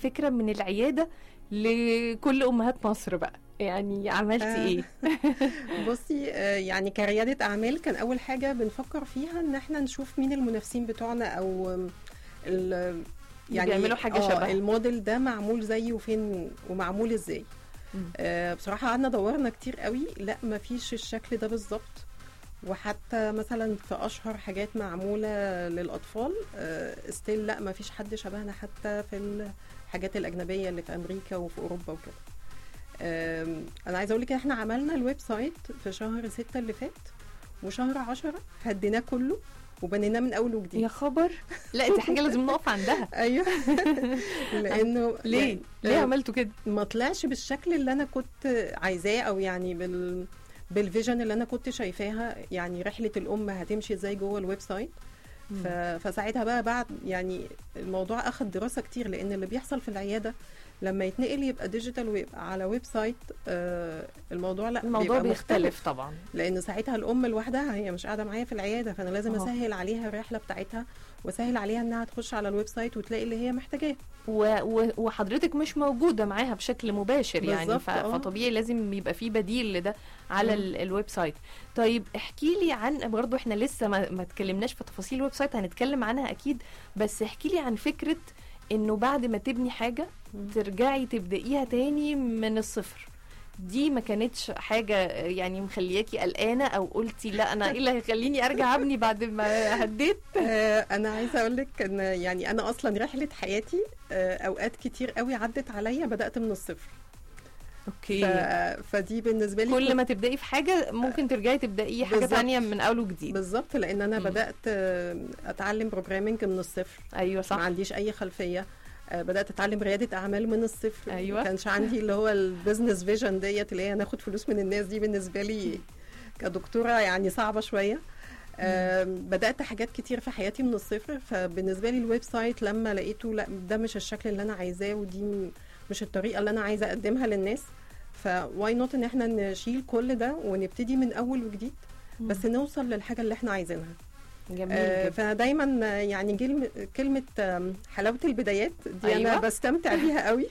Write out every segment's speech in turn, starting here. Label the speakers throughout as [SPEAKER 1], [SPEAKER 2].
[SPEAKER 1] الفكره من العياده لكل امهات مصر بقى يعني عملتي
[SPEAKER 2] آه.
[SPEAKER 1] ايه
[SPEAKER 2] بصي آه، يعني كريادة أعمال كان أول حاجة بنفكر فيها إن إحنا نشوف مين المنافسين بتوعنا أو آم، ال يعني
[SPEAKER 1] بيعملوا حاجة
[SPEAKER 2] آه،
[SPEAKER 1] شبهها.
[SPEAKER 2] الموديل ده معمول زيه وفين ومعمول ازاي
[SPEAKER 1] مم.
[SPEAKER 2] آه بصراحة قعدنا دورنا كتير قوي لا مفيش الشكل ده بالظبط وحتى مثلا في اشهر حاجات معموله للاطفال آه ستيل لا مفيش حد شبهنا حتى في الحاجات الاجنبيه اللي في امريكا وفي اوروبا وكده آم، انا عايزه اقول لك احنا عملنا الويب سايت في شهر ستة اللي فات وشهر عشرة هديناه كله وبنيناه من اول وجديد
[SPEAKER 1] يا خبر لا دي حاجه لازم نقف عندها
[SPEAKER 2] ايوه لانه
[SPEAKER 1] ليه
[SPEAKER 2] يعني-
[SPEAKER 1] ليه
[SPEAKER 2] آه،
[SPEAKER 1] عملتوا كده
[SPEAKER 2] ما طلعش بالشكل اللي انا كنت عايزاه او يعني بال بالفيجن اللي انا كنت شايفاها يعني رحله الام هتمشي ازاي جوه الويب سايت ف... فساعتها بقى بعد يعني الموضوع اخد دراسه كتير لان اللي بيحصل في العياده لما يتنقل يبقى ديجيتال ويبقى على ويب سايت آه الموضوع لا
[SPEAKER 1] الموضوع
[SPEAKER 2] بيبقى
[SPEAKER 1] بيختلف طبعا
[SPEAKER 2] لان ساعتها الام لوحدها هي مش قاعده معايا في العياده فانا لازم
[SPEAKER 1] أهو.
[SPEAKER 2] اسهل عليها الرحله بتاعتها واسهل عليها انها تخش على الويب سايت وتلاقي اللي هي محتاجاه
[SPEAKER 1] و... و... وحضرتك مش موجوده معاها بشكل مباشر يعني
[SPEAKER 2] بالظبط،
[SPEAKER 1] ف...
[SPEAKER 2] آه.
[SPEAKER 1] فطبيعي لازم يبقى في بديل لده على
[SPEAKER 2] مم.
[SPEAKER 1] ال... الويب سايت طيب احكي لي عن برضو احنا لسه ما, ما اتكلمناش في تفاصيل الويب سايت هنتكلم عنها اكيد بس احكي لي عن فكره انه بعد ما تبني حاجه
[SPEAKER 2] مم.
[SPEAKER 1] ترجعي تبدأيها تاني من الصفر دي ما كانتش حاجة يعني مخلياكي قلقانة أو قلتي لا أنا إيه اللي هيخليني أرجع أبني بعد ما هديت
[SPEAKER 2] آه، انا عايزه اقول لك ان يعني انا اصلا رحله حياتي آه، اوقات كتير قوي عدت عليا بدات من الصفر ف...
[SPEAKER 1] أوكي
[SPEAKER 2] فدي بالنسبه لي
[SPEAKER 1] كل
[SPEAKER 2] كنت-
[SPEAKER 1] ما تبدأي في حاجة ممكن ترجعي تبدأي حاجة
[SPEAKER 2] بالظبط.
[SPEAKER 1] تانية من أول وجديد
[SPEAKER 2] بالظبط لان انا
[SPEAKER 1] مم.
[SPEAKER 2] بدات آه، اتعلم بروجرامنج من الصفر
[SPEAKER 1] أيوة
[SPEAKER 2] ما
[SPEAKER 1] صح
[SPEAKER 2] عنديش اي خلفيه آه، بدات اتعلم رياده اعمال من الصفر
[SPEAKER 1] أيوة.
[SPEAKER 2] ما كانش عندي اللي هو البيزنس فيجن ديت اللي هي ناخد فلوس من الناس دي بالنسبه لي كدكتوره يعني صعبه شويه آم، بدات حاجات كتير في حياتي من الصفر فبالنسبه لي الويب سايت لما لقيته لا ده مش الشكل اللي انا عايزاه ودي م- مش الطريقه اللي انا عايزه اقدمها للناس فواي نوت ان احنا نشيل كل ده ونبتدي من اول وجديد بس نوصل للحاجه اللي احنا عايزينها
[SPEAKER 1] جميل
[SPEAKER 2] آه،
[SPEAKER 1] جدا
[SPEAKER 2] فانا دايما آه، يعني جيل كلمه آم، حلاوه البدايات دي
[SPEAKER 1] أيوة.
[SPEAKER 2] انا بستمتع بيها قوي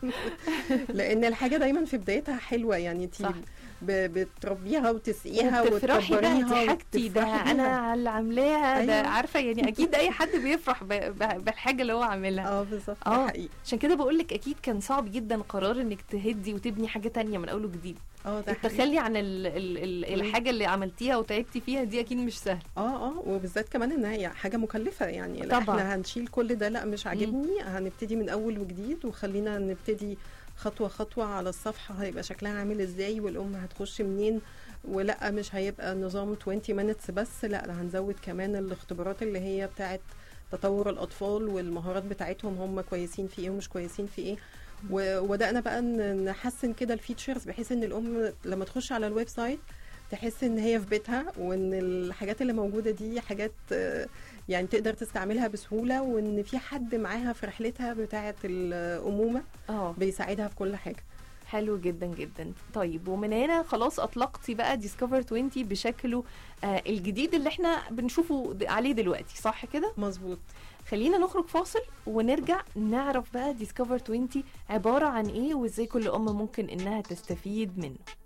[SPEAKER 2] لان الحاجه دايما في بدايتها حلوه يعني انت
[SPEAKER 1] صح.
[SPEAKER 2] بتربيها وتسقيها
[SPEAKER 1] وبتفرحي بقى
[SPEAKER 2] وتكبريها
[SPEAKER 1] انت حاجتي ده
[SPEAKER 2] وتفرحي
[SPEAKER 1] انا
[SPEAKER 2] بيها.
[SPEAKER 1] اللي عاملاها ده
[SPEAKER 2] أيوة.
[SPEAKER 1] عارفه يعني اكيد اي حد بيفرح ب- ب- بالحاجه اللي هو عاملها
[SPEAKER 2] اه بالظبط
[SPEAKER 1] آه.
[SPEAKER 2] ده حقيقي
[SPEAKER 1] عشان كده بقول لك اكيد كان صعب جدا قرار انك تهدي وتبني حاجه تانية من اول وجديد
[SPEAKER 2] اه ده حقيقي
[SPEAKER 1] التخلي عن ال ال ال
[SPEAKER 2] مم.
[SPEAKER 1] الحاجه اللي عملتيها وتعبتي فيها دي اكيد مش سهل
[SPEAKER 2] اه اه وبالذات كمان ان هي حاجه مكلفه يعني لا
[SPEAKER 1] طبعاً.
[SPEAKER 2] احنا هنشيل كل ده لا مش عاجبني هنبتدي من اول وجديد وخلينا نبتدي خطوه خطوه على الصفحه هيبقى شكلها عامل ازاي والام هتخش منين ولا مش هيبقى نظام 20 minutes بس لا ده هنزود كمان الاختبارات اللي هي بتاعت تطور الاطفال والمهارات بتاعتهم هم كويسين في ايه ومش كويسين في ايه و- وبدانا بقى ن- نحسن كده الفيتشرز بحيث ان الام لما تخش على الويب سايت تحس ان هي في بيتها وان الحاجات اللي موجوده دي حاجات آه، يعني تقدر تستعملها بسهوله وان في حد معاها في رحلتها بتاعه الامومه
[SPEAKER 1] اه
[SPEAKER 2] بيساعدها في كل حاجه
[SPEAKER 1] حلو جدا جدا طيب ومن هنا خلاص اطلقتي بقى ديسكفر 20 بشكله آه الجديد اللي احنا بنشوفه د- عليه دلوقتي صح كده
[SPEAKER 2] مظبوط
[SPEAKER 1] خلينا نخرج فاصل ونرجع نعرف بقى ديسكفر 20 عباره عن ايه وازاي كل ام ممكن انها تستفيد منه